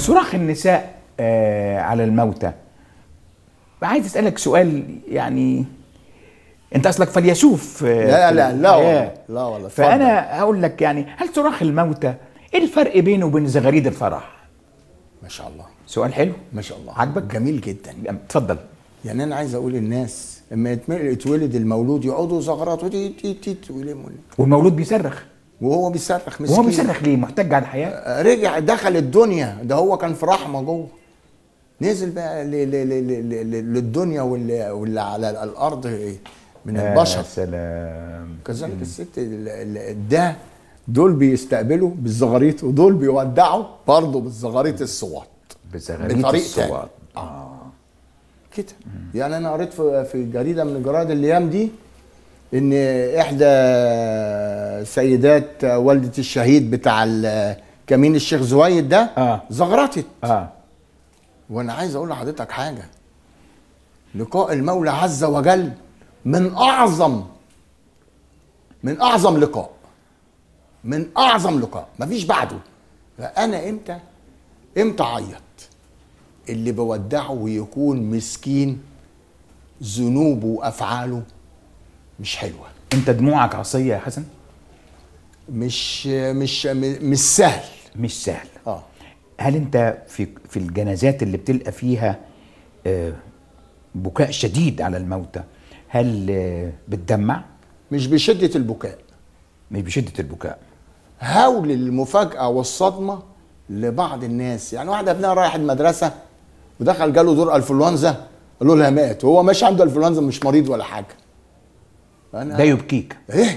صراخ النساء آه على الموتى عايز اسالك سؤال يعني انت اصلك فيلسوف آه، لا في لا لا الحياة. والله لا والله اتفضل. فانا هقول لك يعني هل صراخ الموتى ايه الفرق بينه وبين زغاريد الفرح ما شاء الله سؤال حلو ما شاء الله عاجبك جميل جدا اتفضل يعني انا عايز اقول للناس لما يتم- يتولد المولود يقعدوا زغرات وتي تي تي تي ويلموا والمولود بيصرخ وهو بيصرخ مسكين وهو بيصرخ ليه محتاج على الحياه رجع دخل الدنيا ده هو كان في رحمه جوه نزل بقى ل- ل- ل- ل- ل- للدنيا واللي, واللي على الارض من البشر يا سلام كذلك الست ال- ال- ده دول بيستقبلوا بالزغاريط ودول بيودعوا برضه بالزغاريط الصوات بزغاريد بطريق الصوات كده يعني انا قريت في في جريده من جرائد الايام دي ان احدى سيدات والده الشهيد بتاع ال- كمين الشيخ زويد ده آه. زغرتت اه وانا عايز اقول لحضرتك حاجه لقاء المولى عز وجل من اعظم من اعظم لقاء من اعظم لقاء مفيش بعده فانا امتى امتى اعيط اللي بودعه ويكون مسكين ذنوبه وافعاله مش حلوه انت دموعك عصيه يا حسن مش مش مش سهل مش سهل اه هل انت في في الجنازات اللي بتلقى فيها آه، بكاء شديد على الموتى هل آه، بتدمع مش بشده البكاء مش بشده البكاء هول المفاجأة والصدمة لبعض الناس يعني واحد ابنها رايح المدرسة ودخل جاله دور انفلونزا قالوا لها مات وهو ماشي عنده انفلونزا مش مريض ولا حاجة أنا ده يبكيك ايه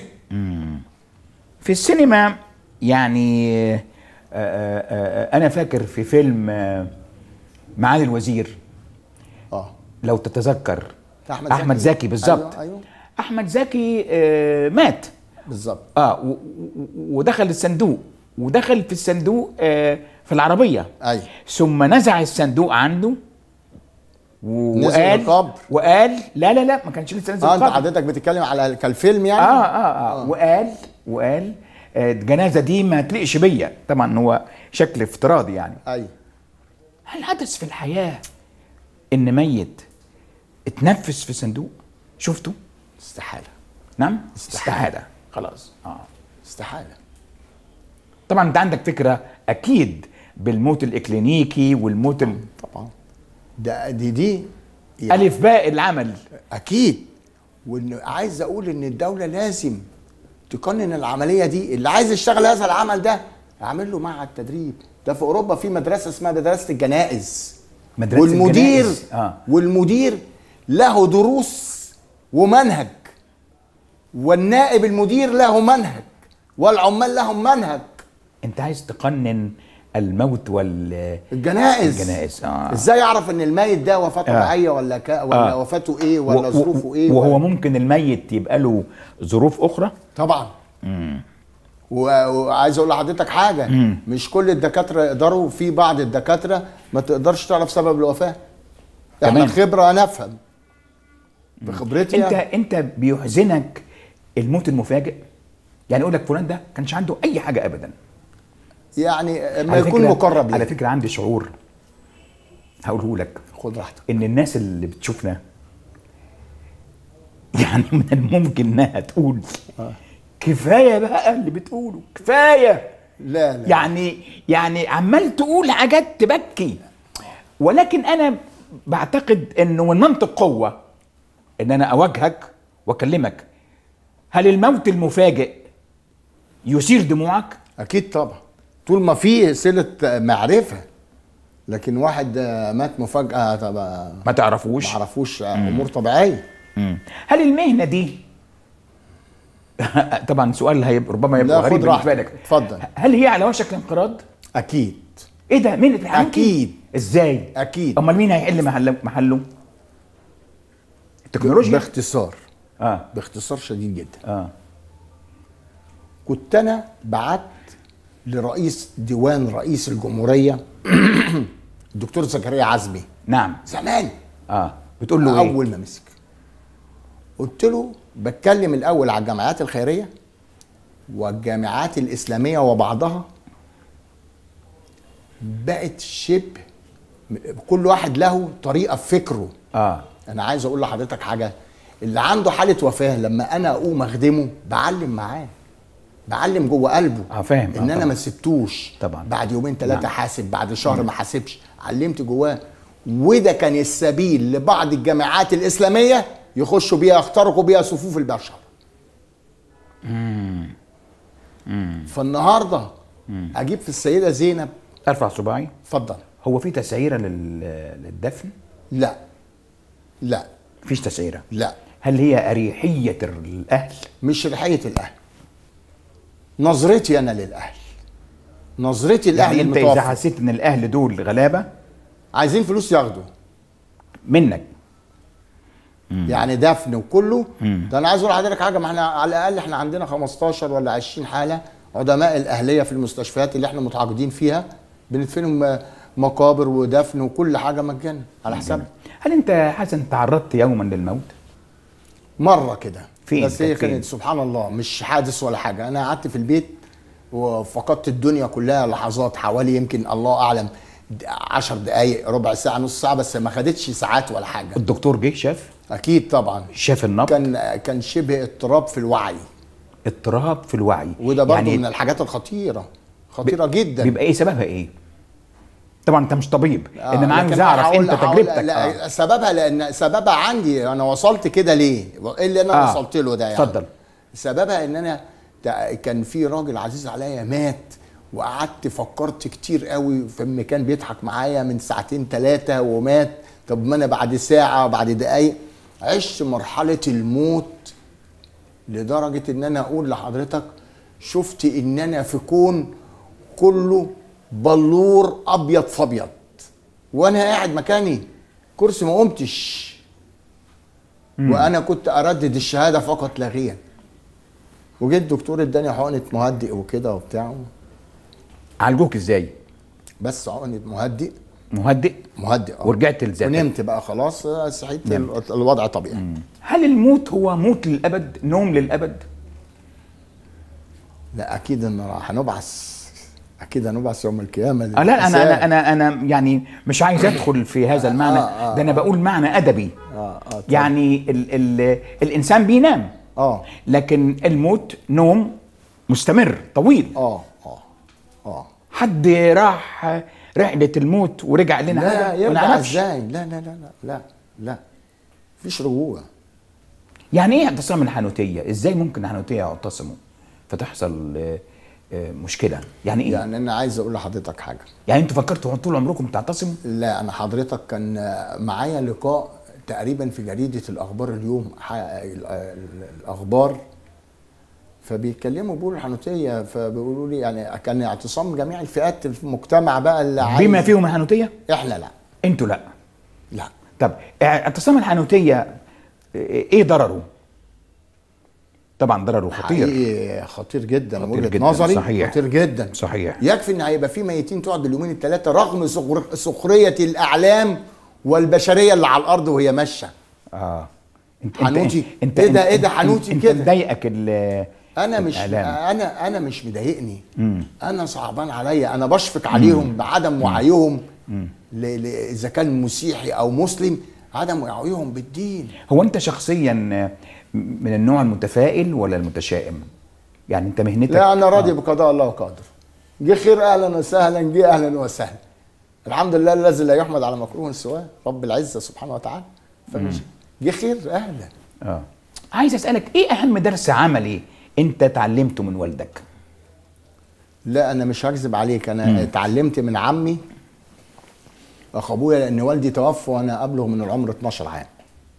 في السينما يعني آه، آه، آه، انا فاكر في فيلم آه، معالي الوزير اه لو تتذكر بتاع أحمد احمد زكي. زكي بالظبط أيوة، أيوة. احمد زكي آه، مات بالظبط اه و- و- ودخل الصندوق ودخل في الصندوق آه، في العربيه ايوه ثم نزع الصندوق عنده و- نزل وقال القبر. وقال لا لا لا ما كانش لسه نزل اه انت القبر حضرتك بتتكلم على كالفيلم يعني آه, اه اه وقال وقال آه، الجنازه دي ما تليقش بيا طبعا هو شكل افتراضي يعني ايوه هل حدث في الحياه ان ميت اتنفس في صندوق شفته استحالة نعم استحالة. استحاله خلاص اه استحالة طبعا انت عندك فكره اكيد بالموت الاكلينيكي والموت ال... طبعا ده دي دي يعني الف باء العمل اكيد وان عايز اقول ان الدوله لازم تقنن العمليه دي اللي عايز يشتغل هذا العمل ده اعمل له معهد تدريب ده في اوروبا في مدرسه اسمها مدرسه الجنائز مدرسة والمدير الجنائز، آه. والمدير له دروس ومنهج والنائب المدير له منهج والعمال لهم منهج انت عايز تقنن الموت وال الجنائز الجنائز، آه. ازاي يعرف ان الميت ده وفاه طبيعيه ولا كا ولا آه. وفاته ايه ولا و- ظروفه و- ايه وهو ولا- ممكن الميت يبقى له ظروف اخرى طبعا و- وعايز اقول لحضرتك حاجه مش كل الدكاتره يقدروا في بعض الدكاتره ما تقدرش تعرف سبب الوفاه احنا تمام. خبره نفهم بخبرتي انت يعني. انت بيحزنك الموت المفاجئ يعني يقول لك فلان ده كانش عنده اي حاجه ابدا يعني ما على يكون فكرة- مقرب على ليه فكره عندي شعور هقوله لك خد راحتك ان الناس اللي بتشوفنا يعني من الممكن انها تقول كفايه بقى اللي بتقوله كفايه لا لا يعني يعني عمال تقول حاجات تبكي ولكن انا بعتقد انه من منطق قوه ان انا اواجهك واكلمك هل الموت المفاجئ يثير دموعك اكيد طبعا طول ما في صله معرفه لكن واحد مات مفاجاه طبعا ما تعرفوش ما عرفوش امور طبيعيه مم. هل المهنه دي طبعا سؤال هيبقى ربما يبقى لا، غريب خد بالنسبه راحتك. لك اتفضل. هل هي على وشك الانقراض اكيد ايه ده مهنه الحمام أكيد. ازاي أكيد. امال مين هيحل محله محله التكنولوجيا باختصار اه باختصار شديد جدا اه كنت انا بعت لرئيس ديوان رئيس الجمهوريه الدكتور زكريا عزمي نعم زمان اه بتقول له ايه اول ما مسك قلت له بتكلم الاول على الجامعات الخيريه والجامعات الاسلاميه وبعضها بقت شبه كل واحد له طريقه في فكره اه انا عايز اقول لحضرتك حاجه اللي عنده حاله وفاه لما انا اقوم اخدمه بعلم معاه بعلم جوه قلبه آه، فاهم. آه، ان انا طبعا. ما سبتوش طبعا. بعد يومين ثلاثه نعم. حاسب بعد شهر ما حاسبش علمت جواه وده كان السبيل لبعض الجامعات الاسلاميه يخشوا بيها يخترقوا بيها صفوف البشر فالنهارده اجيب في السيده زينب ارفع صباعي اتفضل هو في تسعيره لل... للدفن لا لا مفيش تسعيره لا هل هي اريحيه الاهل مش ريحيه الاهل نظرتي انا للاهل نظرتي الاهل يعني انت اذا المتوفى حسيت ان الاهل دول غلابه عايزين فلوس ياخدوا منك يعني دفن وكله ده انا عايز اقول لحضرتك حاجه ما احنا على الاقل احنا عندنا 15 ولا 20 حاله عدماء الاهليه في المستشفيات اللي احنا متعاقدين فيها بندفنهم مقابر ودفن وكل حاجه مجانا على حسابنا هل انت حسن تعرضت يوما للموت مره كده فين؟ بس هي كانت فين؟ كانت سبحان الله مش حادث ولا حاجه انا قعدت في البيت وفقدت الدنيا كلها لحظات حوالي يمكن الله اعلم د- عشر دقايق ربع ساعه نص ساعه بس ما خدتش ساعات ولا حاجه الدكتور جه شاف اكيد طبعا شاف النبض كان كان شبه اضطراب في الوعي اضطراب في الوعي وده برضه يعني من الحاجات الخطيره خطيره جدا بيبقى ايه سببها ايه طبعا انت مش طبيب آه، انما عاوز لكن اعرف هقول- انت هقول- تجربتك لا آه. سببها لان سببها عندي انا وصلت كده ليه؟ ايه اللي انا آه. وصلت له ده يعني؟ اتفضل. سببها ان انا تع- كان في راجل عزيز عليا مات وقعدت فكرت كتير قوي في ان كان بيضحك معايا من ساعتين ثلاثه ومات طب ما انا بعد ساعه بعد دقايق عشت مرحله الموت لدرجه ان انا اقول لحضرتك شفت ان انا في كون كله بلور ابيض فابيض وانا قاعد مكاني كرسي ما قمتش وانا كنت اردد الشهاده فقط لا غير وجيت الدكتور اداني حقنه مهدئ وكده وبتاع عالجوك ازاي بس حقنه مهدئ مهدئ مهدئ اه ورجعت لذاتك ونمت بقى خلاص آه، صحيت ال- الوضع طبيعي هل الموت هو موت للابد نوم للابد لا اكيد ان هنبعث اكيد هنبعث يوم القيامه آه لا انا انا انا انا يعني مش عايز ادخل في هذا المعنى آه، آه، ده انا بقول معنى ادبي اه اه طبعاً. يعني ال ال الانسان بينام اه لكن الموت نوم مستمر طويل اه اه اه حد راح رحله الموت ورجع لنا لا حاجه ما يرجع نعرفش ازاي لا لا لا لا لا لا مفيش رجوع يعني ايه اعتصام الحانوتيه ازاي ممكن الحانوتيه يعتصموا فتحصل آه، آه، مشكله يعني ايه يعني, يعني انا عايز اقول لحضرتك حاجه يعني انتوا فكرتوا طول عمركم تعتصموا لا انا حضرتك كان معايا لقاء تقريبا في جريده الاخبار اليوم ح- ال- ال- الاخبار فبيتكلموا بيقولوا الحانوتيه فبيقولوا لي يعني كان اعتصام جميع الفئات في المجتمع بقى اللي عايز بما فيهم الحانوتيه احنا لا انتوا لا لا طب اعتصام الحانوتيه آه، ايه ضرره طبعا ضرره خطير حقيقي خطير جدا خطير وجهه جداً، نظري صحيح. خطير جدا صحيح يكفي ان هيبقى في ميتين تقعد اليومين الثلاثه رغم سخر- سخريه الاعلام والبشريه اللي على الارض وهي ماشيه اه انت حنوتي. انت إيه ده- انت- إيه ده انت- حنوتي انت كده؟ مضايقك ال- انا مش الإعلام. انا انا مش مضايقني انا صعبان عليا انا بشفق عليهم بعدم وعيهم ل- ل- اذا كان مسيحي او مسلم عدم وعيهم بالدين هو انت شخصيا من النوع المتفائل ولا المتشائم يعني انت مهنتك لا انا راضي آه. بقضاء الله وقدره جه خير اهلا وسهلا جه اهلا وسهلا الحمد لله الذي لا يحمد على مكروه سواه رب العزه سبحانه وتعالى فمش جه خير اهلا اه عايز اسالك ايه اهم درس عملي انت اتعلمته من والدك لا انا مش هكذب عليك انا اتعلمت من عمي اخ ابويا لان والدي توفى وانا ابلغ من العمر 12 عام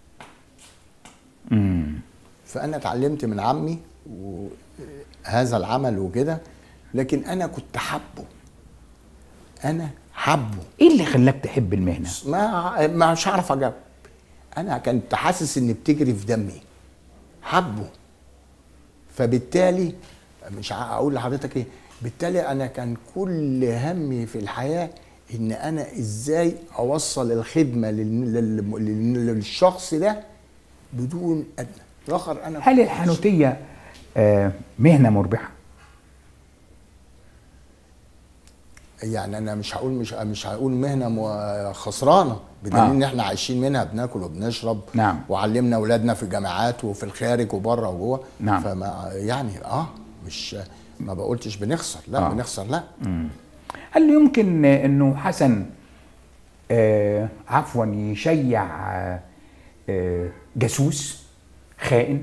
فانا اتعلمت من عمي وهذا العمل وكده لكن انا كنت حبه انا حبه ايه اللي خلاك تحب المهنه ما ما مش هعرف اجاوب انا كنت حاسس ان بتجري في دمي حبه فبالتالي مش ع- اقول لحضرتك ايه بالتالي انا كان كل همي في الحياه ان انا ازاي اوصل الخدمه لل- لل- لل- للشخص ده بدون ادنى الاخر انا هل الحانوتيه آه مهنه مربحه يعني انا مش هقول مش مش هقول مهنه مو- خسرانه بدليل آه. ان احنا عايشين منها بناكل وبنشرب نعم. وعلمنا اولادنا في الجامعات وفي الخارج وبره وجوه نعم. فما يعني اه مش ما بقولتش بنخسر لا آه. آه. بنخسر لا هل يمكن انه حسن آه عفوا يشيع آه آه جاسوس خائن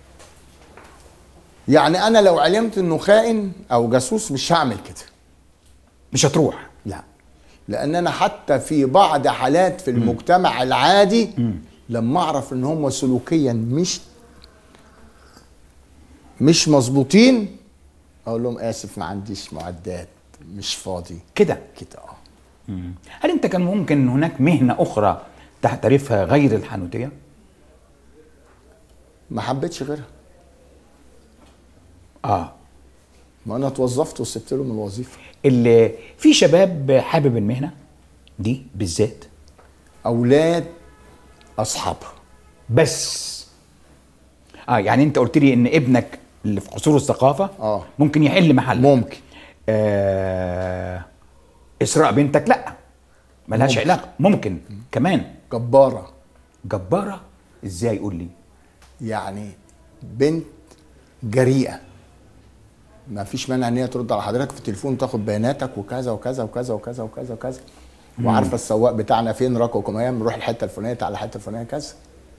يعني انا لو علمت انه خائن او جاسوس مش هعمل كده مش هتروح لا لان انا حتى في بعض حالات في المجتمع العادي لما اعرف ان هم سلوكيا مش مش مظبوطين اقول لهم اسف ما عنديش معدات مش فاضي كده كده اه هل انت كان ممكن هناك مهنه اخرى تحترفها غير الحانوتيه ما حبيتش غيرها اه ما انا اتوظفت وسبت لهم الوظيفه اللي في شباب حابب المهنه دي بالذات اولاد اصحابها بس اه يعني انت قلت لي ان ابنك اللي في قصور الثقافه آه. ممكن يحل محل ممكن آه اسراء بنتك لا ملهاش ممكن. علاقه ممكن كمان جباره جباره ازاي قول لي يعني بنت جريئه ما فيش مانع ان هي ترد على حضرتك في التليفون وتاخد بياناتك وكذا وكذا وكذا وكذا وكذا وكذا وعارفه السواق بتاعنا فين رقم ايام نروح الحته الفلانيه تعالى الحته الفلانيه كذا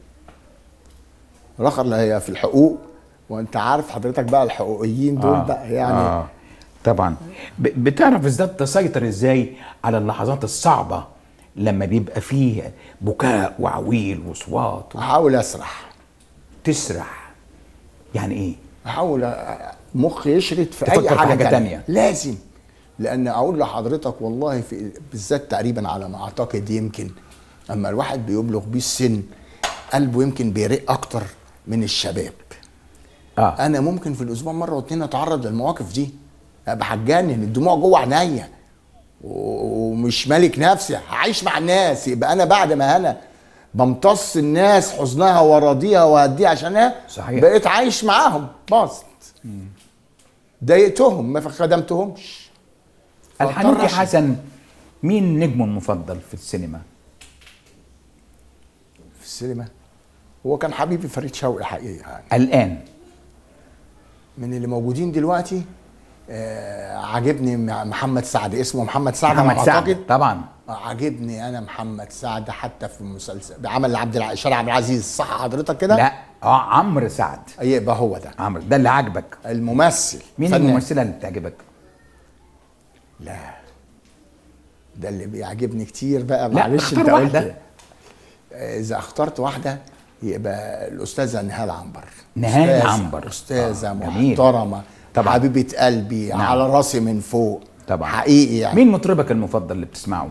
رخر اللي هي في الحقوق وانت عارف حضرتك بقى الحقوقيين دول آه. بقى يعني آه. طبعا ب- بتعرف ازاي تسيطر ازاي على اللحظات الصعبه لما بيبقى فيه بكاء وعويل وصوات احاول اسرح وتسرح يعني ايه احاول أ- مخي يشرد في تفكر اي في حاجه, حاجة تانية. تانية. لازم لان اقول لحضرتك والله في بالذات تقريبا على ما اعتقد يمكن اما الواحد بيبلغ بيه السن قلبه يمكن بيرق اكتر من الشباب اه انا ممكن في الاسبوع مره واتنين اتعرض للمواقف دي ابقى هتجنن الدموع جوه عينيا و- ومش مالك نفسي هعيش مع الناس يبقى انا بعد ما انا بمتص الناس حزنها وراضيها وهديها عشانها صحيح. بقيت عايش معاهم باظت ضايقتهم ما خدمتهمش الحنوتي فاضطر أشرب. حسن مين نجمه المفضل في السينما في السينما هو كان حبيبي فريد شوقي حقيقي يعني الان من اللي موجودين دلوقتي آه عاجبني مع- محمد سعد اسمه محمد سعد محمد على ما سعد اعتقد طبعا آه، عاجبني انا محمد سعد حتى في المسلسل بعمل عبد الع... شارع عبد العزيز صح حضرتك كده؟ لا اه عمرو سعد يبقى هو ده عمرو ده اللي عاجبك الممثل مين فنان. الممثله اللي بتعجبك لا ده اللي بيعجبني كتير بقى لا، معلش اختار انت قلت واحدة. آه، اذا اخترت واحده يبقى الاستاذه نهال عنبر نهال أستاذة- عنبر. استاذه آه، جميل. محترمه طبعا. حبيبه قلبي نعم. على راسي من فوق طبعا حقيقي يعني مين مطربك المفضل اللي بتسمعه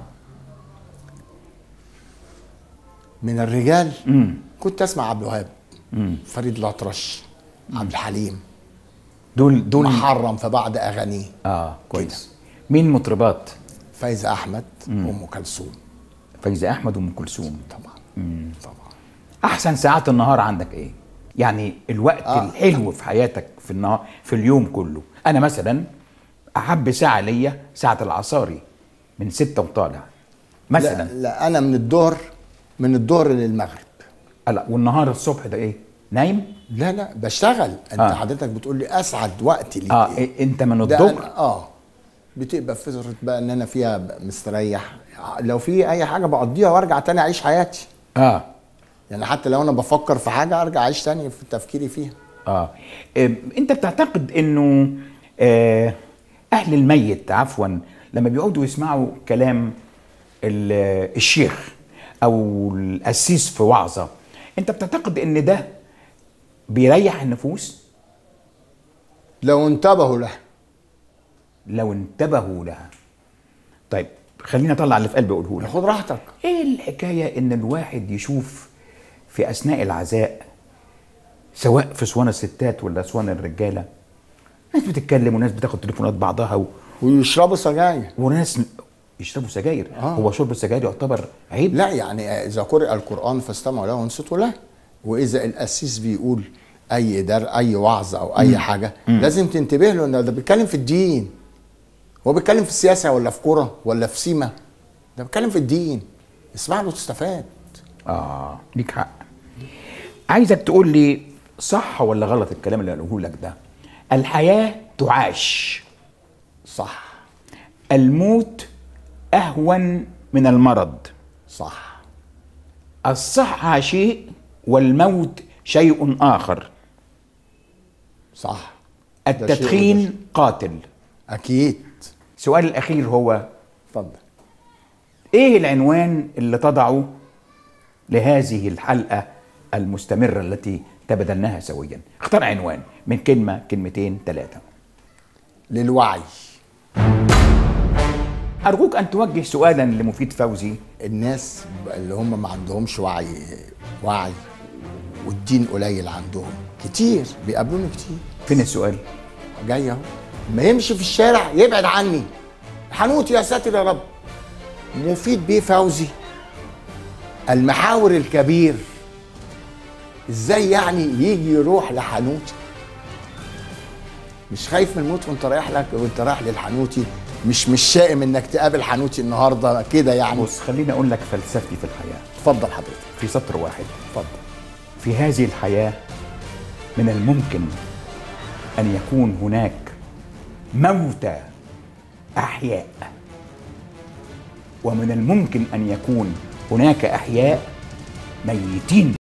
من الرجال امم كنت اسمع عبد الوهاب فريد الأطرش عبد الحليم دول دول محرم في بعض اغانيه اه كويس مين مطربات فايزه احمد ام كلثوم فايزه احمد وام كلثوم طبعا طبعا احسن ساعات النهار عندك ايه يعني الوقت آه. آه. الحلو في حياتك في النهار في اليوم كله انا مثلا احب ساعه ليا ساعه العصاري من ستة وطالع مثلا لا, لا انا من الظهر من الظهر للمغرب لا والنهار الصبح ده ايه نايم لا لا بشتغل انت آه. آه. حضرتك بتقول لي اسعد وقت ليك اه إيه؟ إيه انت من ده الظهر أنا اه بتبقى فترة بقى ان انا فيها ب- مستريح لو في اي حاجه بقضيها وارجع تاني اعيش حياتي اه يعني حتى لو انا بفكر في حاجه ارجع اعيش تاني في تفكيري فيها اه إيه، انت بتعتقد انه آه اهل الميت عفوا لما بيقعدوا يسمعوا كلام ال- الشيخ او القسيس في وعظه انت بتعتقد ان ده بيريح النفوس لو انتبهوا له لو انتبهوا لها طيب خليني اطلع اللي في قلبي اقوله لك خد راحتك ايه الحكايه ان الواحد يشوف في اثناء العزاء سواء في اسوان الستات ولا اسوان الرجاله ناس بتتكلم وناس بتاخد تليفونات بعضها و... ويشربوا سجاير وناس يشربوا سجاير آه. هو شرب السجاير يعتبر عيب لا يعني اذا قرئ القران فاستمعوا له وانصتوا له واذا القسيس بيقول اي در اي وعظ او اي حاجه لازم تنتبه له انه ده بيتكلم في الدين هو بيتكلم في السياسه ولا في كوره ولا في سيما ده بيتكلم في الدين اسمع له تستفاد اه ليك حق عايزك تقول لي صح ولا غلط الكلام اللي قاله لك ده الحياه تعاش صح الموت اهون من المرض صح الصحه شيء والموت شيء اخر صح ده شيء وده التدخين قاتل اكيد السؤال الاخير هو اتفضل ايه العنوان اللي تضعه لهذه الحلقه المستمره التي تبادلناها سويا اختار عنوان من كلمه كلمتين ثلاثه للوعي ارجوك ان توجه سؤالا لمفيد فوزي الناس اللي هم ما عندهمش وعي وعي والدين قليل عندهم كتير بيقابلوني كتير فين السؤال جاي اهو ما يمشي في الشارع يبعد عني حنوت يا ساتر يا رب مفيد بيه فوزي المحاور الكبير ازاي يعني يجي يروح لحنوتي مش خايف من الموت وانت رايح لك وانت رايح للحنوتي مش مش شائم انك تقابل حنوتي النهارده كده يعني بص خليني اقول لك فلسفتي في الحياه اتفضل حضرتك في سطر واحد اتفضل في هذه الحياه من الممكن ان يكون هناك موتى احياء ومن الممكن ان يكون هناك احياء ميتين